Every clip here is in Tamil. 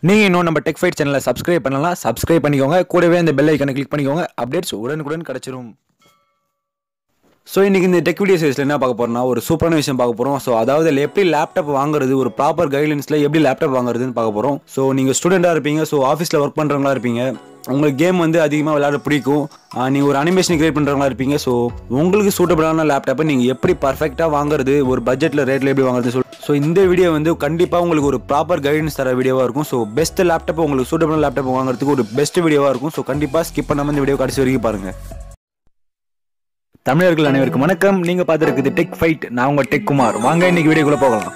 நீங்கள் இன்னும் நம்ம டெக் ஃபைட் சேனலை சப்ஸ்கிரைப் பண்ணலாம் சப்ஸ்கிரைப் பண்ணிக்கோங்க கூடவே அந்த பெல் ஐக்கனை கிளிக் பண்ணிக்கோங்க அப்டேட்ஸ் உடனுக்குடன் கிடச்சிரும் ஸோ இன்றைக்கி இந்த டெக் வீடியோ சீரிஸில் என்ன பார்க்க போறோம்னா ஒரு சூப்பரான விஷயம் பார்க்க போகிறோம் ஸோ அதாவது இதுல எப்படி லேப்டாப் வாங்குறது ஒரு ப்ராப்பர் கைட்லைன்ஸில் எப்படி லேப்டாப் வாங்குறதுன்னு பார்க்க போகிறோம் ஸோ நீங்கள் ஸ்டூடெண்ட்டாக இருப்பீங்க ஸோ ஆஃபீஸில் ஒர்க் பண்ணுறவங்களா இருப்பீங்க உங்களுக்கு கேம் வந்து அதிகமாக விளையாட பிடிக்கும் நீங்கள் ஒரு அனிமேஷன் கிரியேட் பண்ணுறவங்களா இருப்பீங்க ஸோ உங்களுக்கு சூட்டபிளான லேப்டாப்பை நீங்கள் எப்படி பர்ஃபெக்டாக வாங்குறது ஒரு பட்ஜெட்டில் ரேட்டில் எப்படி வாங்குறது சொல் ஸோ இந்த வீடியோ வந்து கண்டிப்பாக உங்களுக்கு ஒரு ப்ராப்பர் கைடன்ஸ் தர வீடியோவாக இருக்கும் ஸோ பெஸ்ட் லேப்டாப் உங்களுக்கு சூட்டபிளான லேப்டாப் வாங்குறதுக்கு ஒரு பெஸ்ட் வீடியோவாக இருக்கும் ஸோ கண்டிப்பாக ஸ்கிப் பண்ணாமல் இந்த வீடியோ கடைசி வரைக்கும் பாருங்கள் தமிழர்கள் அனைவருக்கும் வணக்கம் நீங்க பார்த்துருக்குது டெக் ஃபைட் நான் உங்க டெக் குமார் வாங்க இன்னைக்கு வீடியோக்குள்ள போகலாம்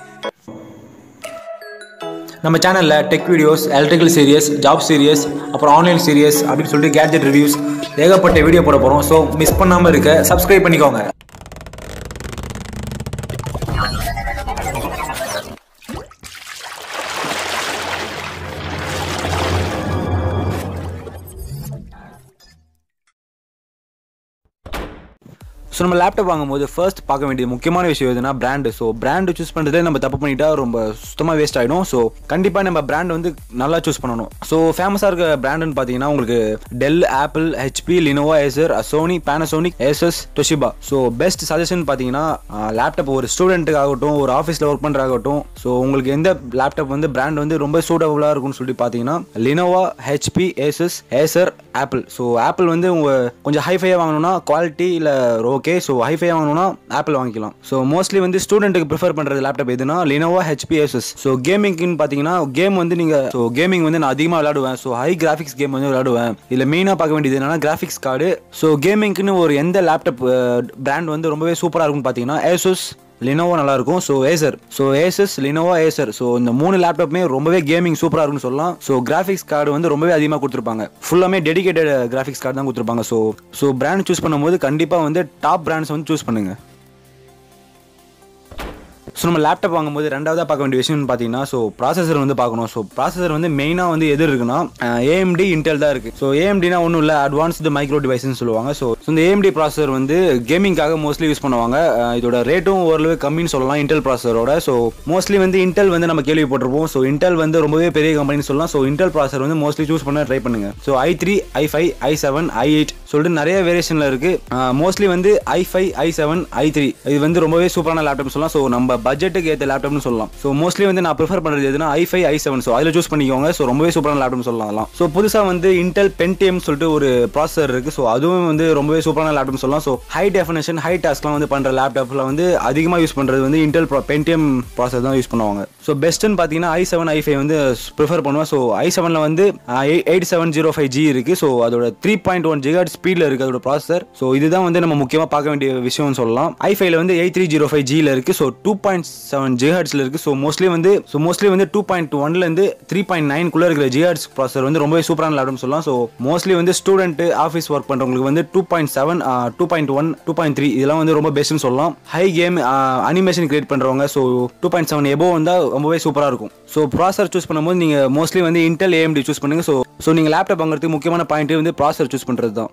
நம்ம சேனல்ல tech videos electrical series job series அப்புறம் ஆன்லைன் சீரியஸ் அப்படின்னு சொல்லிட்டு கேட்ஜெட் ரிவ்யூஸ் ஏகப்பட்ட வீடியோ போட போறோம் ஸோ மிஸ் பண்ணாம இருக்க சப்ஸ்கிரைப் பண்ணிக்கோங்க ஸோ நம்ம லேப்டாப் வாங்கும்போது ஃபர்ஸ்ட் பார்க்க வேண்டிய முக்கியமான விஷயம் எதுனா பிராண்டு ஸோ பிராண்டு சூஸ் பண்ணுறதே நம்ம தப்பு பண்ணிட்டா ரொம்ப சுத்தமாக வேஸ்ட் ஆகிடும் ஸோ கண்டிப்பாக நம்ம பிராண்ட் வந்து நல்லா சூஸ் பண்ணணும் ஸோ ஃபேமஸாக இருக்க பிராண்டுன்னு பார்த்தீங்கன்னா உங்களுக்கு Dell Apple HP Lenovo Acer Sony Panasonic Asus Toshiba so best suggestion பார்த்தீங்கன்னா லேப்டாப் ஒரு ஸ்டூடெண்ட்டுக்கு ஆகட்டும் ஒரு ஆஃபீஸில் ஒர்க் பண்ணுறாகட்டும் ஸோ உங்களுக்கு எந்த லேப்டாப் வந்து பிராண்ட் வந்து ரொம்ப சூட்டபுளாக இருக்கும்னு சொல்லிட்டு பார்த்தீங்கன்னா Lenovo HP Asus Acer Apple so Apple வந்து உங்கள் கொஞ்சம் ஹைஃபையாக வாங்கணும்னா குவாலிட்டி இல்லை ஓகே ஸோ ஹைஃபை வாங்கணும்னா ஆப்பிள் வாங்கிக்கலாம் ஸோ மோஸ்ட்லி வந்து ஸ்டூடெண்ட்டுக்கு ப்ரிஃபர் பண்ணுறது லேப்டாப் எதுனா லினோவா ஹெச்பி ஏசஸ் ஸோ கேமிங்னு பார்த்தீங்கன்னா கேம் வந்து நீங்கள் ஸோ கேமிங் வந்து நான் அதிகமாக விளையாடுவேன் ஸோ ஹை கிராஃபிக்ஸ் கேம் வந்து விளையாடுவேன் இதில் மெயினாக பார்க்க வேண்டியது என்னன்னா கிராஃபிக்ஸ் கார்டு ஸோ கேமிங்க்குன்னு ஒரு எந்த லேப்டாப் பிராண்ட் வந்து ரொம்பவே சூப்பராக இருக்கும்னு பார்த்தீங்கன்னா ஏசஸ் லினோவோ நல்லா இருக்கும் so Acer so Asus Lenovo Acer so இந்த மூணு லேப்டாப்புமே ரொம்பவே கேமிங் சூப்பராக இருக்கும்னு சொல்லலாம் ஸோ கிராஃபிக்ஸ் கார்டு வந்து ரொம்பவே அதிகமாக கொடுத்துருப்பாங்க ஃபுல்லாமே டெடிகேட்டட் கிராஃபிக்ஸ் கார்டு தான் கொடுத்துருப்பாங்க ஸோ ஸோ பிராண்ட் சூஸ் பண்ணும்போது கண்டிப்பாக வந்து டாப் பிராண்ட்ஸ் வந்து சூஸ் பண்ணுங்க ஸோ நம்ம லேப்டாப் வாங்கும்போது ரெண்டாவதாக பார்க்க வேண்டிய விஷயம்னு பார்த்தீங்கன்னா ஸோ ப்ராசஸர் வந்து பார்க்கணும் ஸோ ப்ராசஸர் வந்து மெயினாக வந்து எது இருக்குன்னா ஏஎம்டி இன்டெல் தான் இருக்குது ஸோ ஏஎம்டினா ஒன்றும் இல்லை அட்வான்ஸ்டு மைக்ரோ டிவைஸ்னு சொல்லுவாங்க ஸோ இந்த ஏஎம்டி ப்ராசஸர் வந்து கேமிங்காக மோஸ்ட்லி யூஸ் பண்ணுவாங்க அஹ் இதோட ரேட்டும் ஓரளவு கம்மின்னு சொல்லலாம் இன்டெல் ப்ராசஸரோட ஸோ மோஸ்ட்லி வந்து இன்டெல் வந்து நம்ம கேள்விப்பட்டிருப்போம் ஸோ இன்டெல் வந்து ரொம்பவே பெரிய கம்பெனின்னு சொல்லலாம் ஸோ இன்டெல் ப்ராசஸர் வந்து மோஸ்ட்லி சூஸ் பண்ண ட்ரை பண்ணுங்க so I three I five I seven I eight சொல்லிட்டு நிறைய வேரியேஷனில் இருக்குது மோஸ்ட்லி வந்து I five I seven I three இது வந்து ரொம்பவே சூப்பரான லேப்டாப் சொல்லலாம் ஸோ நம்ம பட்ஜெட்டுக்கு ஏற்ற லேப்டாப்னு சொல்லலாம் ஸோ மோஸ்ட்லி வந்து நான் ப்ரிஃபர் பண்ணுறது எதுனா I five I seven so அதில் சூஸ் பண்ணிக்கோங்க ஸோ ரொம்பவே சூப்பரான லேப்டாப் சொல்லலாம் அதெல்லாம் ஸோ புதுசாக வந்து இன்டெல் பென்டிஎம் சொல்லிட்டு ஒரு ப்ராசஸர் இருக்குது ஸோ அதுவும் வந்து ரொம்பவே சூப்பரான லேப்டாப் சொல்லலாம் ஸோ ஹை டெஃபினேஷன் ஹை டாஸ்க்லாம் வந்து பண்ணுற லேப்டாப்பில் வந்து அதிகமாக யூஸ் பண்ணுறது வந்து இன்டெல் பென்டிஎம் ப்ராசஸர் தான் யூஸ் பண்ணுவாங்க ஸோ பெஸ்ட்டுன்னு பார்த்தீங்கன்னா ஐ செவன் ஐ ஃபைவ் வந்து ப்ரிஃபர் பண்ணுவேன் ஸோ ஐ செவனில் வந்து eight seven zero five G இருக்குது ஸோ அதோட த்ரீ பாயிண்ட் ஒன் ஜிகாட் ஸ்பீடில் இருக்குது அதோட ப்ராசஸர் ஸோ இதுதான் வந்து நம்ம முக்கியமாக பார்க்க வேண்டிய விஷயம்னு சொல்லலாம் ஐ ஃபைவ்ல வந்து எயிட் த்ரீ ஜீரோ ஃபைவ் ஜியில் இருக்குது ஸோ டூ பாயிண்ட் செவன் ஜிஹாட்ஸில் இருக்குது ஸோ மோஸ்ட்லி வந்து ஸோ மோஸ்ட்லி வந்து டூ பாயிண்ட் ஒன்லேருந்து த்ரீ பாயிண்ட் நைன்குள்ளே இருக்கிற ஜிஹாட்ஸ் ப்ராசஸர் வந்து ரொம்பவே சூப்பரான லேப்டாப் சொல்லலாம் ஸோ மோஸ்ட்லி வந்து ஸ்டூடெண்ட் ஆஃபீஸ் ஒர்க் பண்ணுறவங்களுக்கு வந்து two point seven two point one two point three இதெல்லாம் வந்து ரொம்ப பெஸ்ட்னு சொல்லலாம் ஹை கேம் அனிமேஷன் கிரியேட் பண்ணுறவங்க so two point seven above வந்தால் ரொம்பவே சூப்பராக இருக்கும் ஸோ ப்ராசர் சூஸ் பண்ணும்போது நீங்கள் மோஸ்ட்லி வந்து இன்டெல் ஏஎம்டி சூஸ் பண்ணுங்க ஸோ ஸோ நீங்கள் லேப்டாப் வாங்குறதுக்கு முக்கியமான பாயிண்ட் வந்து ப்ராசர் சூஸ் பண்ணுறது தான்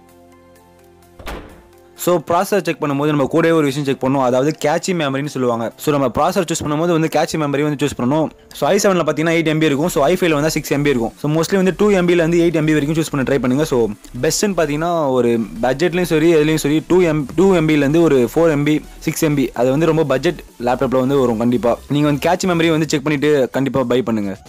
ஸோ ப்ராசர் செக் பண்ணும்போது நம்ம கூட ஒரு விஷயம் செக் பண்ணணும் அதாவது கேட்சி மெமரின்னு சொல்லுவாங்க ஸோ நம்ம ப்ராசர் சூஸ் பண்ணும்போது வந்து கேட்சி மெமரி வந்து சூஸ் பண்ணணும் ஸோ ஐ செவனில் பார்த்தீங்கன்னா எயிட் எம்பி இருக்கும் ஸோ ஐ ஃபைவ்ல வந்து சிக்ஸ் எம்பி இருக்கும் ஸோ மோஸ்ட்லி வந்து டூ எம்பியில் வந்து எயிட் எம்பி வரைக்கும் சூஸ் பண்ண ட்ரை பண்ணுங்க ஸோ பெஸ்ட்னு பார்த்தீங்கன்னா ஒரு பட்ஜெட்லையும் சரி எதுலையும் சரி டூ எம் டூ எம்பிலேருந்து ஒரு ஃபோர் எம்பி சிக்ஸ் எம்பி அது வந்து ரொம்ப பட்ஜெட் லேப்டாப்பில் வந்து வரும் கண்டிப்பாக நீங்கள் வந்து கேட்சி மெமரி வந்து செக் பண்ணிவிட்டு கண்டிப்பாக பை பண்ணுங்கள்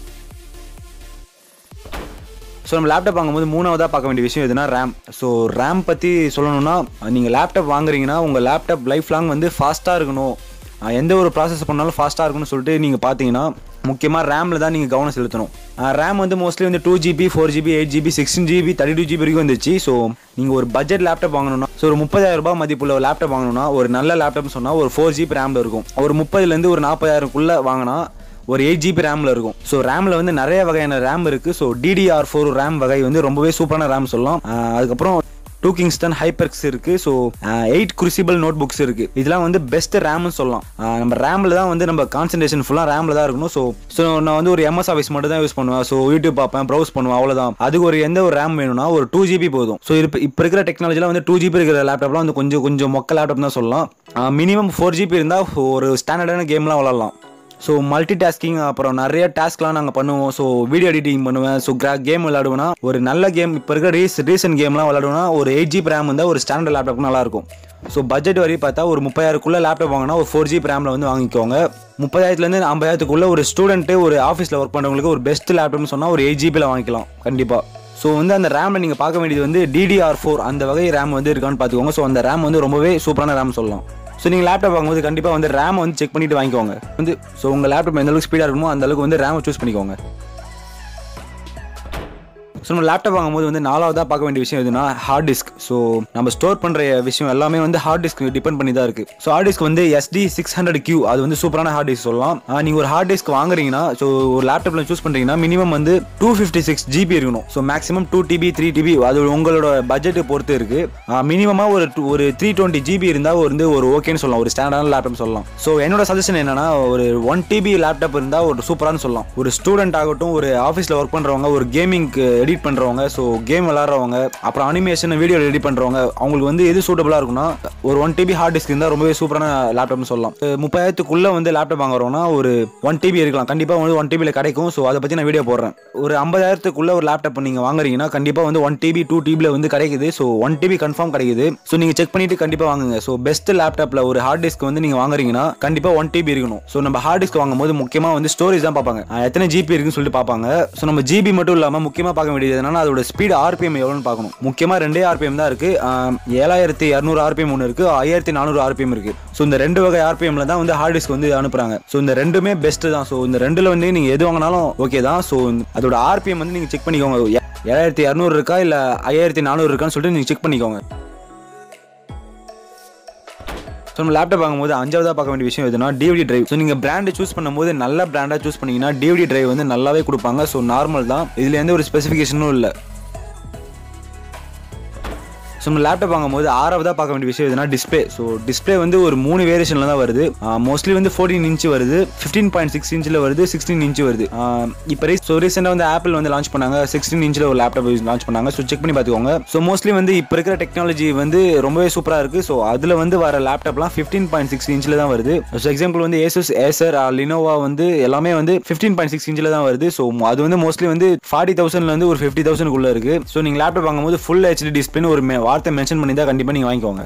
ஸோ நம்ம லேப்டாப் வாங்கும்போது மூணாவதாக பார்க்க வேண்டிய விஷயம் எதுனா ரேம் ஸோ ரேம் பற்றி சொல்லணும்னா நீங்கள் லேப்டாப் வாங்குறீங்கன்னா உங்கள் லேப்டாப் லைஃப் லாங் வந்து ஃபாஸ்ட்டாக இருக்கணும் அஹ் எந்த ஒரு ப்ராசஸ் பண்ணாலும் ஃபாஸ்ட்டாக இருக்கும்னு சொல்லிட்டு நீங்கள் பார்த்தீங்கன்னா முக்கியமாக ரேமில் தான் நீங்கள் கவனம் செலுத்தணும் ரேம் வந்து மோஸ்ட்லி வந்து two GB four GB eight GB sixteen GB thirty two GB வரைக்கும் வந்துச்சு ஸோ நீங்கள் ஒரு பட்ஜெட் லேப்டாப் வாங்கணும்னா ஸோ ஒரு முப்பதாயிரம் ரூபாய் மதிப்புள்ள லேப்டாப் வாங்கணும்னா ஒரு நல்ல லேப்டாப்னு சொன்னால் ஒரு ஃபோர் ஜிபி ரேமில் இருக்கும் ஒரு முப்பதுலேருந்து ஒரு நாற்பதாயிரம்குள்ளே வாங்கினா ஒரு எயிட் ஜிபி ரேமில் இருக்கும் ஸோ ரேமில் வந்து நிறைய வகையான ரேம் இருக்குது ஸோ டிடிஆர் ஃபோர் ரேம் வகை வந்து ரொம்பவே சூப்பரான ரேம் சொல்லலாம் ஆஹ் அதுக்கப்புறம் டூ கிங்ஸ்டன் ஹைபர்க்ஸ் இருக்குது so eight crucible notebooks இருக்குது இதெல்லாம் வந்து பெஸ்ட் ரேம்னு சொல்லலாம் ஆஹ் நம்ம ரேமில் தான் வந்து நம்ம கான்சன்ட்ரேஷன் ஃபுல்லாக ரேமில் தான் இருக்கணும் ஸோ ஸோ நான் வந்து ஒரு எம்எஸ் ஆஃபீஸ் மட்டும் தான் யூஸ் பண்ணுவேன் ஸோ யூடியூப் பார்ப்பேன் ப்ரௌஸ் பண்ணுவேன் அவ்வளோதான் அதுக்கு ஒரு எந்த ஒரு ரேம் வேணும்னா ஒரு டூ ஜிபி போதும் ஸோ இப்போ இப்போ இருக்கிற டெக்னாலஜியில் வந்து டூ ஜிபி இருக்கிற லேப்டாப்லாம் வந்து கொஞ்சம் கொஞ்சம் மொக்க லேப்டாப் தான் சொல்லலாம் மினிமம் ஃபோர் ஜிபி இருந்தால் ஒரு ஸ்டாண்டர்டான கேம்லாம் விளாட்லாம் ஸோ மல்டி டாஸ்கிங் அப்புறம் நிறைய டாஸ்க்லாம் நாங்கள் பண்ணுவோம் ஸோ வீடியோ எடிட்டிங் பண்ணுவேன் ஸோ கிரா கேம் விளாடுவேன்னா ஒரு நல்ல கேம் இப்போ இருக்க ரீஸ் ரீசன்ட் கேம்லாம் விளாடுவேன்னா ஒரு எயிட் ஜிபி ரேம் இருந்தால் ஒரு ஸ்டாண்டர்ட் லேப்டாப் நல்லாயிருக்கும் ஸோ பட்ஜெட் வரை பார்த்தா ஒரு முப்பதாயிரக்குள்ளே லேப்டாப் வாங்கினா ஒரு ஃபோர் ஜிபி ரேமில் வந்து வாங்கிக்கோங்க முப்பதாயிரத்துலேருந்து ஐம்பதாயிரத்துக்குள்ளே ஒரு ஸ்டூடெண்ட்டு ஒரு ஆஃபீஸில் ஒர்க் பண்ணுறவங்களுக்கு ஒரு பெஸ்ட் லேப்டாப்னு சொன்னால் ஒரு எயிட் ஜிபியில் வாங்கிக்கலாம் கண்டிப்பாக ஸோ வந்து அந்த ரேமில் நீங்கள் பார்க்க வேண்டியது வந்து டிடிஆர் ஃபோர் அந்த வகை ரேம் வந்து இருக்கான்னு பார்த்துக்கோங்க ஸோ அந்த ரேம் வந்து ரொம்பவே சூப்பரான ரேம் சொல்லலாம் ஸோ நீங்கள் லேப்டாப் வாங்கும்போது கண்டிப்பாக வந்து ரேம் வந்து செக் பண்ணிட்டு வாங்கிக்கோங்க வந்து ஸோ உங்கள் லேப்டாப் எந்த அளவுக்கு ஸ்பீடாக இருக்குமோ அந்த அளவுக்கு வந்து ரேமை சூஸ் பண்ணிக்கோங்க ஸோ நம்ம லேப்டாப் வாங்கும்போது வந்து நாலாவதாக பார்க்க வேண்டிய விஷயம் எதுனா ஹார்ட் டிஸ்க் ஸோ நம்ம ஸ்டோர் பண்ணுற விஷயம் எல்லாமே வந்து ஹார்ட் டிஸ்க் டிபெண்ட் பண்ணி தான் இருக்குது ஸோ ஹார்ட் டிஸ்க் வந்து எஸ்டி சிக்ஸ் ஹண்ட்ரட் கியூ அது வந்து சூப்பரான ஹார்ட் டிஸ்க் சொல்லலாம் நீங்கள் ஒரு ஹார்ட் டிஸ்க் வாங்குறீங்கன்னா ஸோ ஒரு லேப்டாப்பில் சூஸ் பண்ணுறீங்கன்னா மினிமம் வந்து டூ ஃபிஃப்டி சிக்ஸ் ஜிபி இருக்கணும் so maximum two TB three TB அது உங்களோட பட்ஜெட்டை பொறுத்து இருக்குது மினிமமாக ஒரு two- ஒரு த்ரீ டுவெண்ட்டி ஜிபி இருந்தால் வந்து ஒரு ஓகேன்னு சொல்லலாம் ஒரு ஸ்டாண்டர்டான லேப்டாப் சொல்லலாம் ஸோ என்னோட சஜஷன் என்னன்னா ஒரு ஒன் டிபி லேப்டாப் இருந்தால் ஒரு சூப்பரானு சொல்லலாம் ஒரு ஸ்டூடெண்ட் ஆகட்டும் ஒரு ஆஃபீஸில் ஒர்க் பண்ணுறவங்க ஒரு கேமிங்க்கு எடிட் பண்ணுறவங்க ஸோ கேம் விளாட்றவங்க அப்புறம் அனிமேஷன் வீடியோ எடிட் பண்ணுறவங்க அவங்களுக்கு வந்து எது சூட்டபுளாக இருக்கும்னா ஒரு ஒன் டிபி ஹார்ட் டிஸ்க் இருந்தால் ரொம்பவே சூப்பரான லேப்டாப்னு சொல்லலாம் அஹ் முப்பதாயிரத்துக்குள்ளே வந்து லேப்டாப் வாங்குறோம்னா ஒரு ஒன் டிபி இருக்கலாம் கண்டிப்பாக வந்து ஒன் டிபியில் கிடைக்கும் ஸோ அதை பற்றி நான் வீடியோ போடுறேன் ஒரு ஐம்பதாயிரத்துக்குள்ள ஒரு லேப்டாப் நீங்கள் வாங்குறீங்கன்னா கண்டிப்பாக வந்து ஒன் டிபி டூ டிபியில் வந்து கிடைக்குது ஸோ ஒன் டிபி கன்ஃபார்ம் கிடைக்குது ஸோ நீங்கள் செக் பண்ணிட்டு கண்டிப்பாக வாங்குங்க ஸோ பெஸ்ட் லேப்டாப்பில் ஒரு ஹார்ட் டிஸ்க் வந்து நீங்கள் வாங்குறீங்கன்னா கண்டிப்பாக ஒன் டிபி இருக்கணும் ஸோ நம்ம ஹார்ட் டிஸ்க் வாங்கும்போது முக்கியமாக வந்து ஸ்டோரேஜ் தான் பார்ப்பாங்க அஹ் எத்தனை ஜிபி இருக்குன்னு சொல்லிட்டு பார்ப்பாங்க ஸோ நம்ம ஜிபி மட்டும் இல்லாமல் முக்கியமாக பார்க்க வேண்டியது என்னன்னா அதோட ஸ்பீட் ஆர்பிஎம் எவ்வளோன்னு பார்க்கணும் முக்கியமாக ரெண்டே ஆர்பிஎம் தான் இருக்கு அஹ் ஏழாயிரத்தி இரநூறு ஆர்பிஎம் ஒன்று இருக்கு ஐயாயிரத்தி நானூறு ஆர்பிஎம் இருக்கு ஸோ இந்த ரெண்டு வகை ஆர்பிஎம்ல தான் வந்து ஹார்ட் டிஸ்க் வந்து அனுப்புறாங்க ஸோ இந்த ரெண்டுமே பெஸ்ட் தான் ஸோ இந்த ரெண்டுல வந்து நீங்க எது வாங்கினாலும் ஓகே தான் ஸோ அதோட ஆர்பிஎம் வந்து நீங்க செக் பண்ணிக்கோங்க ஏ- ஏழாயிரத்தி இரநூறு இருக்கா இல்ல ஐயாயிரத்தி நானூறு இருக்கான்னு சொல்லிட்டு நீங்க செக் பண்ணிக்கோங்க ஸோ நம்ம லேப்டாப் வாங்கும்போது அஞ்சாவதாக பார்க்க வேண்டிய விஷயம் எதுனா டிவிடி டிரைவ் ஸோ நீங்கள் பிராண்டு சூஸ் பண்ணும்போது நல்ல பிராண்டாக சூஸ் பண்ணீங்கன்னா டிவிடி டிரைவ் வந்து நல்லாவே கொடுப்பாங்க ஸோ நார்மல் தான் இதில் எந்த ஒரு ஸ்பெசிஃபிகேஷனும் இல்லை ஸோ நம்ம லேப்டாப் வாங்கும்போது ஆறாவதாக பார்க்க வேண்டிய விஷயம் எதுனா டிஸ்பிளே ஸோ டிஸ்பிளே வந்து ஒரு மூணு வேரியேஷனில் தான் வருது மோஸ்ட்லி வந்து ஃபோர்டீன் இன்ச்சு வருது ஃபிஃப்டீன் பாயிண்ட் சிக்ஸ் இன்ச்சில் வருது சிக்ஸ்டீன் இன்ச்சு வருது இப்போ ரீ ஸோ ரீசெண்டாக வந்து ஆப்பிள் வந்து லான்ச் பண்ணாங்க சிக்ஸ்டீன் இன்ச்சில் ஒரு லேப்டாப் லான்ச் பண்ணாங்க ஸோ செக் பண்ணி பார்த்துக்கோங்க ஸோ மோஸ்ட்லி வந்து இப்போ இருக்கிற டெக்னாலஜி வந்து ரொம்பவே சூப்பராக இருக்குது ஸோ அதில் வந்து வர லேப்டாப்லாம் ஃபிஃப்டீன் பாயிண்ட் சிக்ஸ் இன்ச்சில் தான் வருது ஸோ எக்ஸாம்பிள் வந்து ஏசஸ் ஏசர் லினோவா வந்து எல்லாமே வந்து ஃபிஃப்டீன் பாயிண்ட் சிக்ஸ் இன்ச்சில் தான் வருது ஸோ அது வந்து மோஸ்ட்லி வந்து ஃபார்ட்டி தௌசண்ட்லேருந்து ஒரு ஃபிஃப்டி தௌசண்ட்குள்ளே இருக்குது ஸோ நீங்கள் லேப்டாப் வாங்கும்போது ஃபுல் ஹெச்டி டிஸ்பிளேன்னு ஒரு மே- வார்த்தை மென்ஷன் பண்ணி தான் கண்டிப்பாக நீங்கள் வாங்கிக்கோங்க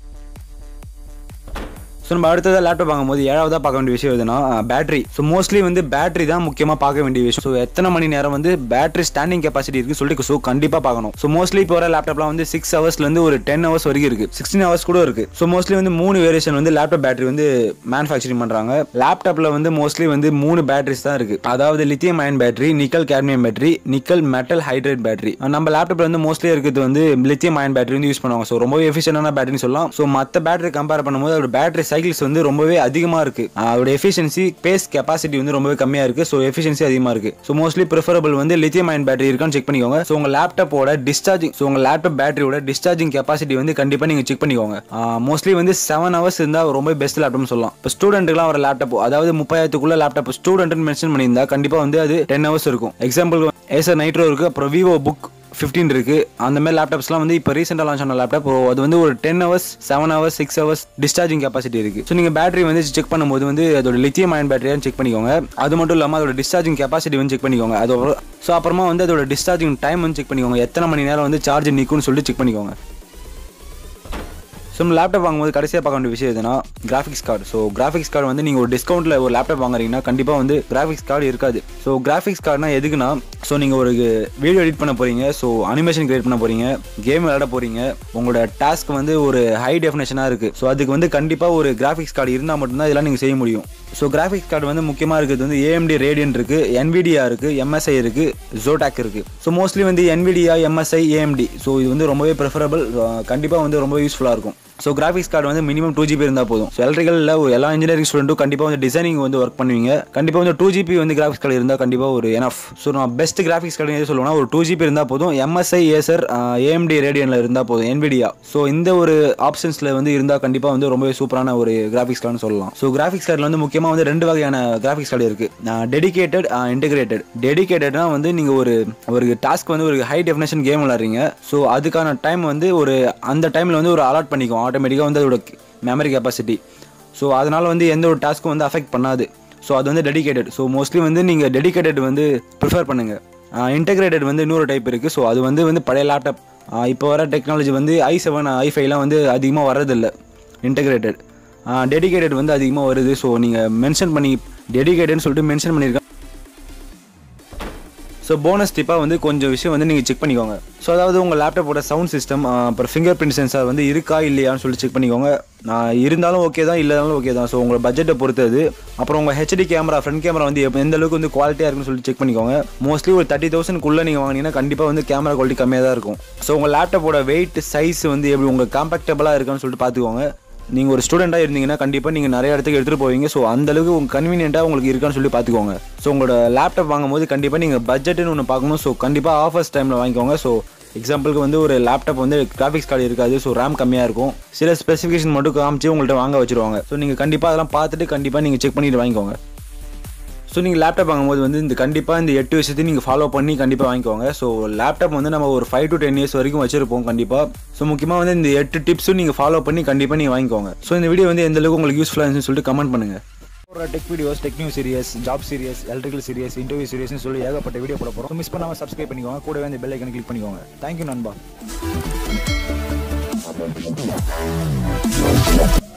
ஸோ நம்ம அடுத்ததாக லேப்டாப் வாங்கும்போது ஏழாவதாக பார்க்க வேண்டிய விஷயம் எதுனா பேட்டரி ஸோ மோஸ்ட்லி வந்து பேட்டரி தான் முக்கியமாக பார்க்க வேண்டிய விஷயம் ஸோ எத்தனை மணி நேரம் வந்து பேட்டரி ஸ்டாண்டிங் கெப்பாசிட்டி இருக்குது சொல்லிட்டு ஸோ கண்டிப்பாக பார்க்கணும் ஸோ மோஸ்ட்லி இப்போ வர லேப்டாப்லாம் வந்து சிக்ஸ் ஹவர்ஸ்லேருந்து ஒரு டென் ஹவர்ஸ் வரைக்கும் இருக்குது சிக்ஸ்டீன் ஹவர்ஸ் கூட இருக்குது ஸோ மோஸ்ட்லி வந்து மூணு வேரியேஷன் வந்து லேப்டாப் பேட்டரி வந்து மேனுஃபேக்சரிங் பண்ணுறாங்க லேப்டாப்பில் வந்து மோஸ்ட்லி வந்து மூணு பேட்டரிஸ் தான் இருக்குது அதாவது lithium ion battery nickel cadmium battery nickel metal hydride battery நம்ம லேப்டாப்ல வந்து மோஸ்ட்லி இருக்கிறது வந்து லித்தியம் அயன் பேட்டரி வந்து யூஸ் பண்ணுவாங்க ஸோ ரொம்பவே எஃபிஷியன்டான பேட்டரின்னு சொல்லலாம் ஸோ மற்ற பேட்டரி கம்பேர் பண்ணும்போது அதோட பேட்டரி சைக்கிள்ஸ் வந்து ரொம்பவே அதிகமாக இருக்கு அதோட எஃபிஷியன்சி பேஸ் கெப்பாசிட்டி வந்து ரொம்பவே கம்மியாக இருக்கு ஸோ எஃபிஷியன்சி அதிகமாக இருக்கு ஸோ மோஸ்ட்லி ப்ரிஃபரபிள் வந்து லித்தியம் அயன் பேட்டரி இருக்கான்னு செக் பண்ணிக்கோங்க ஸோ உங்க லேப்டாப்போட டிஸ்சார்ஜிங் ஸோ உங்க லேப்டாப் பேட்டரியோட டிஸ்சார்ஜிங் கெப்பாசிட்டி வந்து கண்டிப்பாக நீங்கள் செக் பண்ணிக்கோங்க மோஸ்ட்லி வந்து செவன் ஹவர்ஸ் இருந்தால் ரொம்ப பெஸ்ட் லேப்டாப்னு சொல்லலாம் இப்போ ஸ்டூடெண்ட்டுக்குலாம் ஒரு லேப்டாப் அதாவது முப்பதாயிரத்துக்குள்ள லேப்டாப் ஸ்டூடெண்ட்னு மென்ஷன் பண்ணியிருந்தா கண்டிப்பாக வந்து அது டென் ஹவர்ஸ் இருக்கும் எக்ஸாம்பிள் ஏசர் நைட்ரோ இருக்கு அப்புறம் விவோ புக் ஃபிஃப்டீன் இருக்கு அந்த மாதிரி லேப்டாப்ஸ்லாம் வந்து இப்போ ரீசெண்டாக லான்ச் ஆன லேப்டாப் அது வந்து ஒரு ten hours seven hours six hours discharging capacity இருக்கு ஸோ நீங்கள் பேட்டரி வந்து செக் பண்ணும்போது வந்து அதோட லித்தியம் அயன் பேட்டரியான்னு செக் பண்ணிக்கோங்க அது மட்டும் இல்லாமல் அதோட டிஸ்சார்ஜிங் கெப்பாசிட்டி வந்து செக் பண்ணிக்கோங்க அது ஸோ அப்புறமா வந்து அதோட டிஸ்சார்ஜிங் டைம் வந்து செக் பண்ணிக்கோங்க எத்தனை மணி நேரம் வந்து சார்ஜ் நிற்கும்னு சொல்லிட்டு செக் பண்ணிக்கோங்க ஸோ நம்ம லேப்டாப் வாங்கும்போது கடைசியாக பார்க்க வேண்டிய விஷயம் எதுனா graphics card so graphics card வந்து நீங்கள் ஒரு டிஸ்கவுண்ட்டில் ஒரு லேப்டாப் வாங்குறீங்கன்னா கண்டிப்பாக வந்து கிராஃபிக்ஸ் கார்டு இருக்காது ஸோ கிராஃபிக்ஸ் கார்டுனா எதுக்குன்னா ஸோ நீங்கள் ஒரு வீடியோ எடிட் பண்ண போகிறீங்க ஸோ அனிமேஷன் கிரியேட் பண்ண போகிறீங்க கேம் விளையாட போகிறீங்க உங்களோட டாஸ்க் வந்து ஒரு ஹை டெஃபினேஷனாக இருக்குது ஸோ அதுக்கு வந்து கண்டிப்பாக ஒரு கிராஃபிக்ஸ் கார்டு இருந்தால் மட்டும்தான் இதெல்லாம் நீங்கள் செய்ய முடியும் ஸோ கிராஃபிக்ஸ் கார்டு வந்து முக்கியமாக இருக்கிறது வந்து ஏஎம்டி ரேடியன் இருக்குது என்விடியா இருக்குது எம்எஸ்ஐ இருக்குது ஜோடாக் இருக்குது ஸோ மோஸ்ட்லி வந்து என்விடியா எம்எஸ்ஐ ஏஎம்டி ஸோ இது வந்து ரொம்பவே ப்ரிஃபரபிள் கண்டிப்பாக வந்து ரொம்ப யூஸ்ஃபுல்லாக இருக்கும் ஸோ கிராஃபிக்ஸ் கார்டு வந்து மினிமம் டூ ஜிபி இருந்தால் போதும் ஸோ எலக்ட்ரிக்கலில் எல்லா இன்ஜினியரிங் ஸ்டூடெண்ட்டும் கண்டிப்பாக வந்து டிசைனிங் வந்து ஒர்க் பண்ணுவீங்க கண்டிப்பாக வந்து டூ ஜிபி வந்து கிராஃபிக்ஸ் கார்டு இருந்தால் கண்டிப்பாக ஒரு எனஃப் ஸோ நான் பெஸ்ட் கிராஃபிக்ஸ் கார்டு எது சொல்லுவேன்னா ஒரு டூ ஜிபி இருந்தால் போதும் எம்எஸ்ஐ ஏசர் ஏஎம்டி ரேடியனில் இருந்தால் போதும் என்விடியா ஸோ இந்த ஒரு ஆப்ஷன்ஸில் வந்து இருந்தால் கண்டிப்பாக வந்து ரொம்பவே சூப்பரான ஒரு கிராஃபிக்ஸ் கார்டுன்னு சொல்லலாம் ஸோ கிராஃபிக்ஸ் கார்டில் வந்து முக்கியமாக வந்து ரெண்டு வகையான கிராஃபிக்ஸ் கார்டு இருக்குது டெடிகேட்டட் இன்டெகிரேட்டட் டெடிகேட்டட்னா வந்து நீங்கள் ஒரு ஒரு டாஸ்க் வந்து ஒரு ஹை டெஃபினேஷன் கேம் விளாட்றீங்க ஸோ அதுக்கான டைம் வந்து ஒரு அந்த டைமில் வந்து ஒரு அலாட் பண்ணிக்கும் ஆட்டோமேட்டிக்காக வந்து அதோட மெமரி கெப்பாசிட்டி ஸோ அதனால் வந்து எந்த ஒரு டாஸ்க்கும் வந்து அஃபெக்ட் பண்ணாது ஸோ அது வந்து டெடிகேட்டட் ஸோ மோஸ்ட்லி வந்து நீங்கள் டெடிகேட்டட் வந்து ப்ரிஃபர் பண்ணுங்கள் இன்டெகிரேட்டட் வந்து இன்னொரு டைப் இருக்குது ஸோ அது வந்து வந்து பழைய லேப்டாப் இப்போ வர டெக்னாலஜி வந்து ஐ செவன் ஐ ஃபைவ்லாம் வந்து அதிகமாக வர்றதில்ல இன்டெகிரேட்டட் டெடிகேட்டட் வந்து அதிகமாக வருது ஸோ நீங்கள் மென்ஷன் பண்ணி டெடிகேட்டட்னு சொல்லிட்டு மென்ஷன் பண்ணியிருக்கேன் ஸோ போனஸ் டிப்பாக வந்து கொஞ்சம் விஷயம் வந்து நீங்கள் செக் பண்ணிக்கோங்க ஸோ அதாவது உங்கள் லேப்டாப்போட சவுண்ட் சிஸ்டம் அப்புறம் ஃபிங்கர் பிரிண்ட் சென்சார் வந்து இருக்கா இல்லையான்னு சொல்லி செக் பண்ணிக்கோங்க நான் இருந்தாலும் ஓகே தான் இல்லைனாலும் ஓகே தான் ஸோ உங்கள் பட்ஜெட்டை பொறுத்தது அப்புறம் உங்கள் ஹெச்டி கேமரா ஃப்ரண்ட் கேமரா வந்து எப்ப- எந்த அளவுக்கு வந்து குவாலிட்டியாக இருக்குன்னு சொல்லி செக் பண்ணிக்கோங்க மோஸ்ட்லி ஒரு தேர்ட்டி தௌசண்ட்குள்ளே நீங்கள் வாங்கினீங்கன்னா கண்டிப்பாக வந்து கேமரா குவாலிட்டி கம்மியாக தான் இருக்கும் ஸோ உங்கள் லேப்டாப்போட வெயிட் சைஸ் வந்து எப்படி உங்களுக்கு காம்பேக்டபுளாக இருக்கான்னு சொல்லிட்டு பார்த்துக்கோங்க நீங்கள் ஒரு ஸ்டூடெண்ட்டாக இருந்தீங்கன்னா கண்டிப்பாக நீங்கள் நிறைய இடத்துக்கு எடுத்துகிட்டு போவீங்க ஸோ அந்த அளவுக்கு உங்கள் கன்வீனியண்ட்டாக உங்களுக்கு இருக்கான்னு சொல்லி பார்த்துக்கோங்க ஸோ உங்களோட லேப்டாப் வாங்கும்போது கண்டிப்பாக நீங்கள் பட்ஜெட்னு ஒன்று பார்க்கணும் ஸோ கண்டிப்பாக ஆஃபர்ஸ் டைமில் வாங்கிக்கோங்க ஸோ எக்ஸாம்பிளுக்கு வந்து ஒரு லேப்டாப் வந்து கிராஃபிக்ஸ் கார்டு இருக்காது ஸோ ரேம் கம்மியாக இருக்கும் சில ஸ்பெசிஃபிகேஷன் மட்டும் காமிச்சு உங்கள்கிட்ட வாங்க வச்சிருவாங்க ஸோ நீங்கள் கண்டிப்பாக அதெல்லாம் பார்த்துட்டு கண்டிப்பாக நீங்கள் செக் பண்ணிட்டு வாங்கிக்கோங்க ஸோ நீங்கள் லேப்டாப் வாங்கும்போது வந்து இந்த கண்டிப்பாக இந்த எட்டு விஷயத்தையும் நீங்கள் ஃபாலோ பண்ணி கண்டிப்பாக வாங்கிக்கோங்க ஸோ லேப்டாப் வந்து நம்ம ஒரு ஃபைவ் டு டென் இயர்ஸ் வரைக்கும் வச்சிருப்போம் கண்டிப்பாக ஸோ முக்கியமாக வந்து இந்த எட்டு டிப்ஸும் நீங்கள் ஃபாலோ பண்ணி கண்டிப்பாக நீங்கள் வாங்கிக்கோங்க ஸோ இந்த வீடியோ வந்து எந்த அளவுக்கு உங்களுக்கு யூஸ்ஃபுல்லாக இருந்துச்சுன்னு சொல்லிட்டு கமெண்ட் பண்ணுங்கள் ஒரு tech videos tech news series job series electrical series interview சீரியஸ்னு சொல்லி ஏகப்பட்ட வீடியோ போட போகிறோம் மிஸ் பண்ணாமல் சப்ஸ்கிரைப் பண்ணிக்கோங்க கூடவே இந்த பெல் ஐக்கன் கிளிக் பண்ணிக்கோங்க தேங்க்யூ நண்பா